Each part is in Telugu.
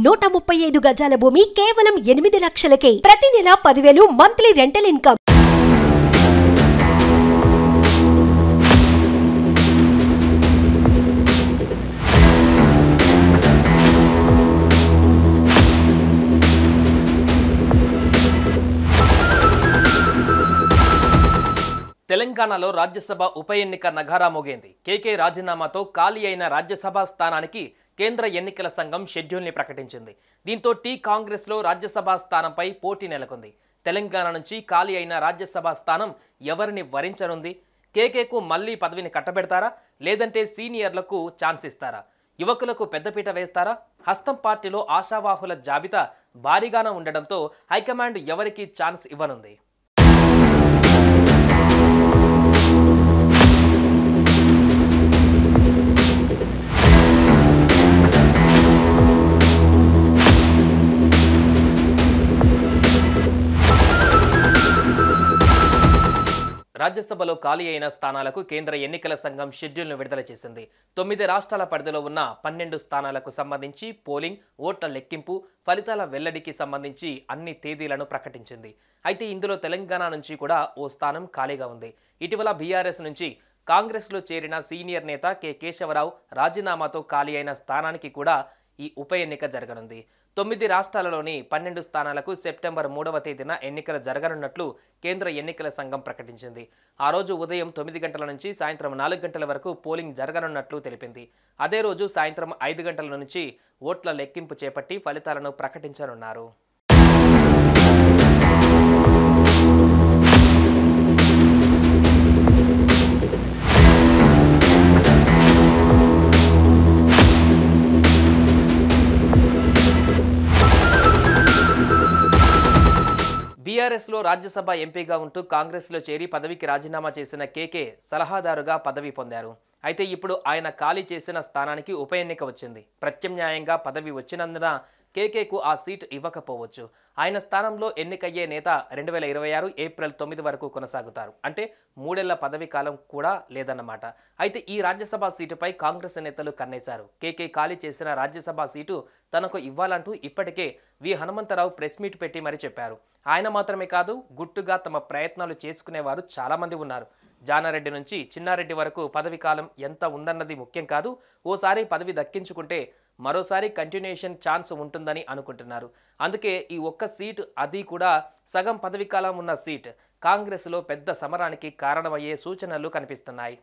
నూట ముప్పై ఐదు గజాల భూమి కేవలం ఎనిమిది లక్షలకే ప్రతి నెల పదివేలు మంత్లీ రెంటల్ ఇన్కమ్ తెలంగాణలో రాజ్యసభ ఉప ఎన్నిక నగారా మోగైంది కేకే రాజీనామాతో ఖాళీ అయిన రాజ్యసభ స్థానానికి కేంద్ర ఎన్నికల సంఘం షెడ్యూల్ని ప్రకటించింది దీంతో టీ కాంగ్రెస్లో రాజ్యసభ స్థానంపై పోటీ నెలకొంది తెలంగాణ నుంచి ఖాళీ అయిన రాజ్యసభ స్థానం ఎవరిని వరించనుంది కేకేకు మళ్లీ పదవిని కట్టబెడతారా లేదంటే సీనియర్లకు ఛాన్స్ ఇస్తారా యువకులకు పెద్దపీట వేస్తారా హస్తం పార్టీలో ఆశావాహుల జాబితా భారీగానే ఉండడంతో హైకమాండ్ ఎవరికి ఛాన్స్ ఇవ్వనుంది రాజ్యసభలో ఖాళీ అయిన స్థానాలకు కేంద్ర ఎన్నికల సంఘం షెడ్యూల్ను విడుదల చేసింది తొమ్మిది రాష్ట్రాల పరిధిలో ఉన్న పన్నెండు స్థానాలకు సంబంధించి పోలింగ్ ఓట్ల లెక్కింపు ఫలితాల వెల్లడికి సంబంధించి అన్ని తేదీలను ప్రకటించింది అయితే ఇందులో తెలంగాణ నుంచి కూడా ఓ స్థానం ఖాళీగా ఉంది ఇటీవల బీఆర్ఎస్ నుంచి కాంగ్రెస్లో చేరిన సీనియర్ నేత కె కేశవరావు రాజీనామాతో ఖాళీ అయిన స్థానానికి కూడా ఈ ఉప ఎన్నిక జరగనుంది తొమ్మిది రాష్ట్రాలలోని పన్నెండు స్థానాలకు సెప్టెంబర్ మూడవ తేదీన ఎన్నికలు జరగనున్నట్లు కేంద్ర ఎన్నికల సంఘం ప్రకటించింది ఆ రోజు ఉదయం తొమ్మిది గంటల నుంచి సాయంత్రం నాలుగు గంటల వరకు పోలింగ్ జరగనున్నట్లు తెలిపింది అదే రోజు సాయంత్రం ఐదు గంటల నుంచి ఓట్ల లెక్కింపు చేపట్టి ఫలితాలను ప్రకటించనున్నారు బీఆర్ఎస్లో రాజ్యసభ ఎంపీగా ఉంటూ కాంగ్రెస్లో చేరి పదవికి రాజీనామా చేసిన కేకే సలహాదారుగా పదవి పొందారు అయితే ఇప్పుడు ఆయన ఖాళీ చేసిన స్థానానికి ఉప ఎన్నిక వచ్చింది ప్రత్యామ్నాయంగా పదవి వచ్చినందున కేకేకు ఆ సీట్ ఇవ్వకపోవచ్చు ఆయన స్థానంలో ఎన్నికయ్యే నేత రెండు వేల ఇరవై ఆరు ఏప్రిల్ తొమ్మిది వరకు కొనసాగుతారు అంటే మూడేళ్ల పదవి కాలం కూడా లేదన్నమాట అయితే ఈ రాజ్యసభ సీటుపై కాంగ్రెస్ నేతలు కన్నేశారు కేకే ఖాళీ చేసిన రాజ్యసభ సీటు తనకు ఇవ్వాలంటూ ఇప్పటికే వి హనుమంతరావు ప్రెస్ మీట్ పెట్టి మరీ చెప్పారు ఆయన మాత్రమే కాదు గుట్టుగా తమ ప్రయత్నాలు చేసుకునేవారు చాలామంది ఉన్నారు జానారెడ్డి నుంచి చిన్నారెడ్డి వరకు పదవి కాలం ఎంత ఉందన్నది ముఖ్యం కాదు ఓసారి పదవి దక్కించుకుంటే మరోసారి కంటిన్యూషన్ ఛాన్స్ ఉంటుందని అనుకుంటున్నారు అందుకే ఈ ఒక్క సీట్ అది కూడా సగం పదవి కాలం ఉన్న సీట్ కాంగ్రెస్లో పెద్ద సమరానికి కారణమయ్యే సూచనలు కనిపిస్తున్నాయి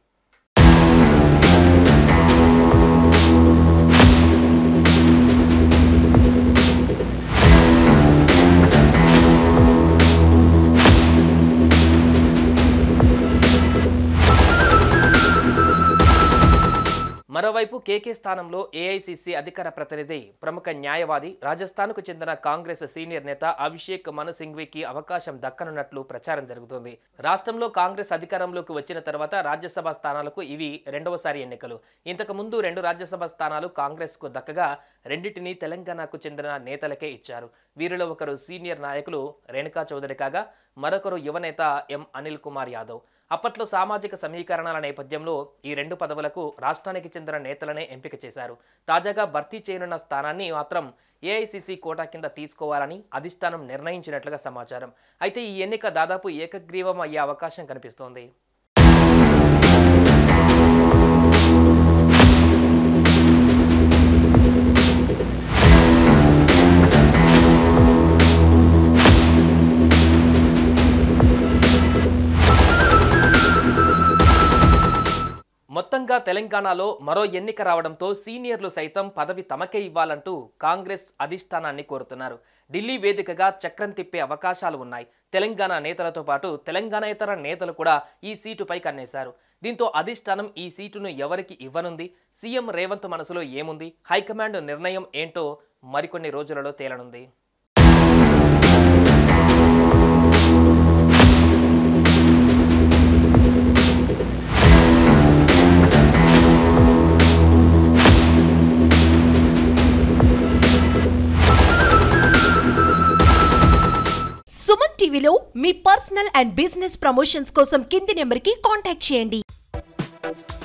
మరోవైపు కేకే స్థానంలో ఏఐసిసి అధికార ప్రతినిధి ప్రముఖ న్యాయవాది రాజస్థాన్కు చెందిన కాంగ్రెస్ సీనియర్ నేత అభిషేక్ మను సింఘ్వీకి అవకాశం దక్కనున్నట్లు ప్రచారం జరుగుతోంది రాష్ట్రంలో కాంగ్రెస్ అధికారంలోకి వచ్చిన తర్వాత రాజ్యసభ స్థానాలకు ఇవి రెండవసారి ఎన్నికలు ఇంతకు ముందు రెండు రాజ్యసభ స్థానాలు కాంగ్రెస్కు దక్కగా రెండింటినీ తెలంగాణకు చెందిన నేతలకే ఇచ్చారు వీరిలో ఒకరు సీనియర్ నాయకులు రేణుకా చౌదరి కాగా మరొకరు యువనేత ఎం అనిల్ కుమార్ యాదవ్ అప్పట్లో సామాజిక సమీకరణాల నేపథ్యంలో ఈ రెండు పదవులకు రాష్ట్రానికి చెందిన నేతలనే ఎంపిక చేశారు తాజాగా భర్తీ చేయనున్న స్థానాన్ని మాత్రం ఏఐసిసి కోటా కింద తీసుకోవాలని అధిష్టానం నిర్ణయించినట్లుగా సమాచారం అయితే ఈ ఎన్నిక దాదాపు ఏకగ్రీవం అయ్యే అవకాశం కనిపిస్తోంది మొత్తంగా తెలంగాణలో మరో ఎన్నిక రావడంతో సీనియర్లు సైతం పదవి తమకే ఇవ్వాలంటూ కాంగ్రెస్ అధిష్టానాన్ని కోరుతున్నారు ఢిల్లీ వేదికగా చక్రం తిప్పే అవకాశాలు ఉన్నాయి తెలంగాణ నేతలతో పాటు తెలంగాణేతర నేతలు కూడా ఈ సీటుపై కన్నేశారు దీంతో అధిష్టానం ఈ సీటును ఎవరికి ఇవ్వనుంది సీఎం రేవంత్ మనసులో ఏముంది హైకమాండ్ నిర్ణయం ఏంటో మరికొన్ని రోజులలో తేలనుంది సుమన్ టీవీలో మీ పర్సనల్ అండ్ బిజినెస్ ప్రమోషన్స్ కోసం కింది నెంబర్కి కాంటాక్ట్ చేయండి